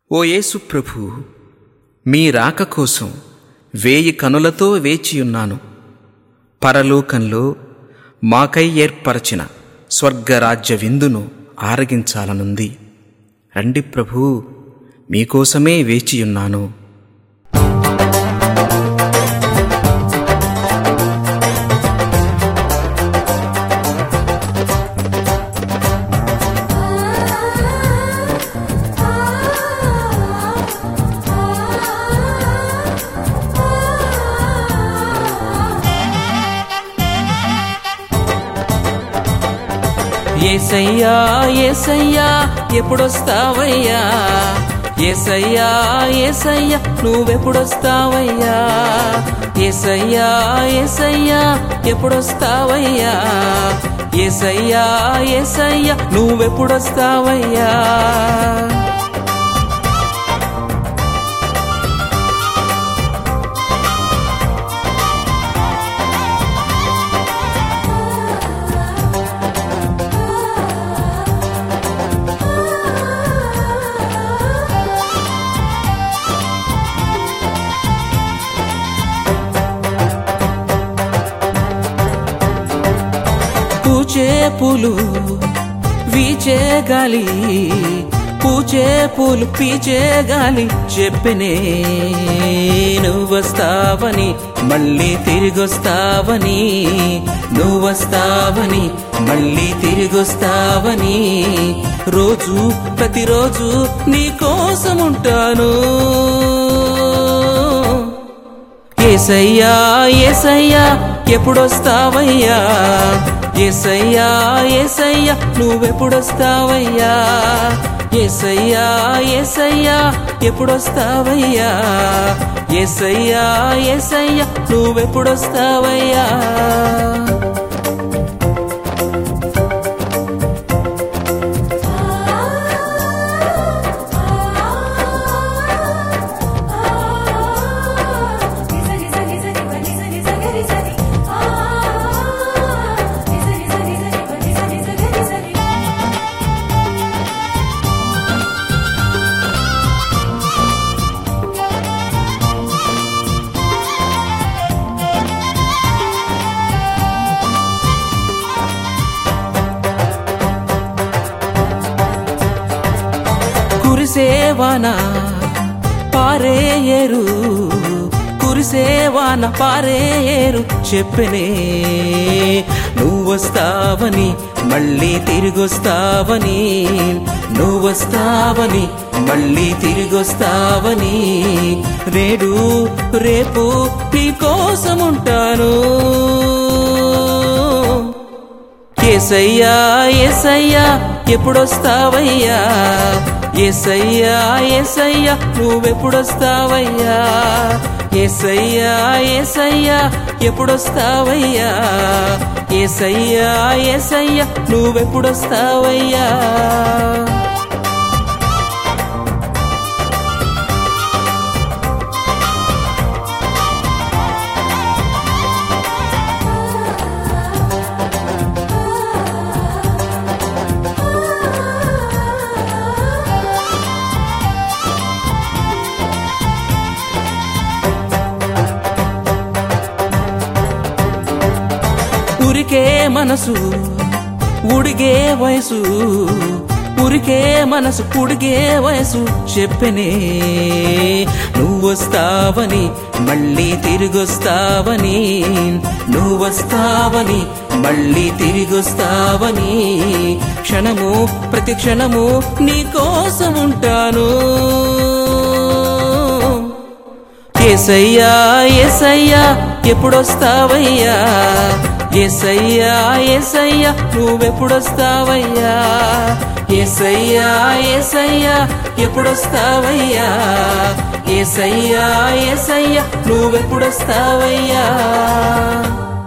ఓ యేసు ప్రభు మీ రాక కోసం వేయి కనులతో వేచియున్నాను పరలోకంలో మాకై ఏర్పరచిన స్వర్గరాజ్య విందును ఆరగించాలనుంది రండి ప్రభు మీకోసమే వేచియున్నాను ఏసయ్యా ఏసయ్యా ఎప్పుడొస్తావయ్యా ఏసయ్యా ఏసయ్యా నువ్వెప్పుడొస్తావయ్యా ఏసయ్యా ఏసయ్యా ఎప్పుడొస్తావయ్యా ఏసయ్యా ఏసయ్యా నువ్వెప్పుడొస్తావయ్యా పూచే పూలు వీచే గాలి పూచే పూలు పీచే గాలి చెప్పనే నువ్వొస్తావని మళ్ళీ తిరిగొస్తావని నువ్వొస్తావని మళ్ళీ తిరిగొస్తావని రోజు ప్రతిరోజు నీ కోసం ఉంటాను ఏసయ్యా ఏసయ్యా ఎప్పుడొస్తావయ్యా ఏసయ్యా ఏసయ్యా నువ్వెప్పుడొస్తావయ్యా ఏసయ్యా ఏసయ్యా ఎప్పుడొస్తావయ్యా ఏసయ్యా ఏసయ్యా నువ్వెప్పుడొస్తావయ్యా కురిసేవాన పారేయేరు కురిసేవాన పారేయేరు చెప్పనే నువ్వొస్తావని మళ్ళీ తిరిగొస్తావని నువ్వొస్తావని మళ్ళీ తిరిగొస్తావని రేడు రేపు నీ కోసముంటాను ఏసయ్యా ఏసయ్యా ఎప్పుడొస్తావయ్యా ఏసయ్యా ఏసయ్యా నువ్వెప్పుడొస్తావయ్యా ఏసయ్యా ఏసయ్యా ఎప్పుడొస్తావయ్యా ఏసయ్యా ఏసయ్యా నువ్వెప్పుడొస్తావయ్యా ఉరికే మనసు ఉడిగే వయసు ఉరికే మనసు పుడిగే వయసు చెప్పనే నువ్వొస్తావని మళ్ళీ తిరిగొస్తావని నువ్వొస్తావని మళ్ళీ తిరిగొస్తావని క్షణము ప్రతి క్షణము నీ కోసం ఉంటాను ఏసయ్యా ఏసయ్యా ఎప్పుడొస్తావయ్యా ఏసయ్యా ఏసయ్యా నువ్వెప్పుడొస్తావయ్యా ఏసయ్యా ఏసయ్యా ఎప్పుడొస్తావయ్యా ఏసయ్యా ఏసయ్యా నువ్వెప్పుడొస్తావయ్యా